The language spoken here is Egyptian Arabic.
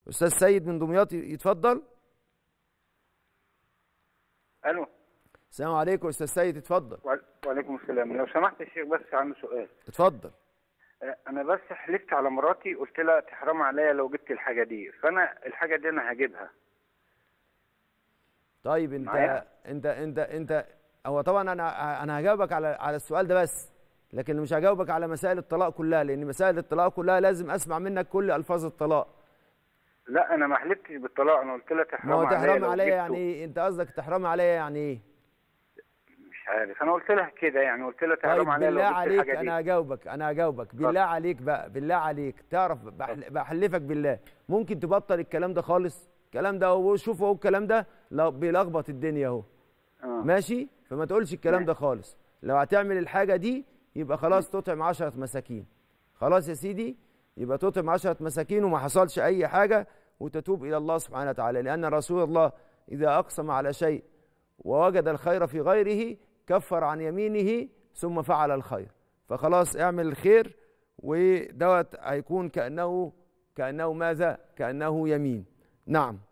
استاذ سيد من دمياط يتفضل الو السلام عليكم استاذ سيد اتفضل وعل- وعليكم السلام لو سمحت يا شيخ بس عنده سؤال اتفضل آه، انا بس حلفت على مراتي قلت لها تحرم عليا لو جبت الحاجه دي فانا الحاجه دي انا هجيبها طيب انت معايا؟ انت انت انت هو طبعا انا انا هجاوبك على على السؤال ده بس لكن مش هجاوبك على مسائل الطلاق كلها لان مسائل الطلاق كلها لازم اسمع منك كل الفاظ الطلاق لا انا ما حلفتش بالطلاق انا قلت لها تحرم ما هو عليا تحرم لو عليا جبته. يعني ايه انت قصدك تحرم عليا يعني ايه مش عارف انا قلت لها كده يعني قلت لها تحرم طيب عليا لو بالله جبت عليك الحاجه دي انا هجاوبك انا هجاوبك بالله عليك بقى بالله عليك تعرف بحل- بحلفك بالله ممكن تبطل الكلام ده خالص الكلام ده هو شوف اهو الكلام ده لا- بيلخبط الدنيا اهو آه. ماشي فما تقولش الكلام ده خالص لو هتعمل الحاجه دي يبقى خلاص تطعم 10 مساكين خلاص يا سيدي يبقى تطعم 10 مساكين وما حصلش اي حاجه وتتوب الى الله سبحانه وتعالى لان رسول الله اذا اقسم على شيء ووجد الخير في غيره كفر عن يمينه ثم فعل الخير فخلاص اعمل الخير ودوت هيكون كانه كانه ماذا كانه يمين نعم